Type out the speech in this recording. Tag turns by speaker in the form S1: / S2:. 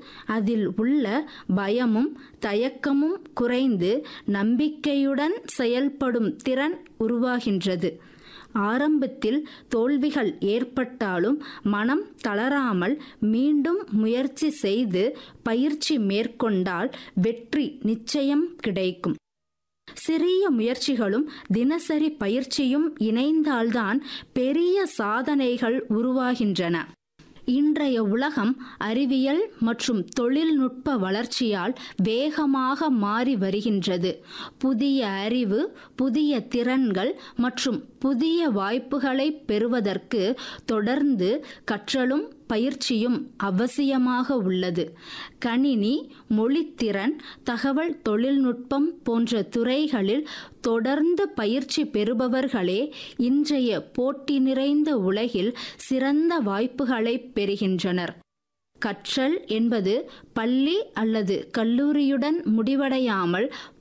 S1: அதில் உள்ள பயமும் தயக்கமும் குறைந்து நம்பிக்கையுடன் செயல்படும் திறன் உருவாகின்றது ஆரம்பத்தில் தோல்விகள் ஏற்பட்டாலும் மனம் தளராமல் மீண்டும் முயற்சி செய்து பயிற்சி மேற்கொண்டால் வெற்றி நிச்சயம் கிடைக்கும் சிறிய முயற்சிகளும் தினசரி பயிற்சியும் இணைந்தால்தான் பெரிய சாதனைகள் உருவாகின்றன இன்றைய உலகம் அறிவியல் மற்றும் தொழில்நுட்ப வளர்ச்சியால் வேகமாக மாறி வருகின்றது புதிய அறிவு புதிய திறன்கள் மற்றும் புதிய வாய்ப்புகளை பெறுவதற்கு தொடர்ந்து கற்றலும் பயிற்சியும் அவசியமாக உள்ளது கணினி மொழித்திறன் தகவல் தொழில்நுட்பம் போன்ற துறைகளில் தொடர்ந்து பயிற்சி பெறுபவர்களே இன்றைய போட்டி நிறைந்த உலகில் சிறந்த வாய்ப்புகளை பெறுகின்றனர் கற்றல் என்பது பள்ளி அல்லது கல்லூரியுடன் முடிவடையாமல்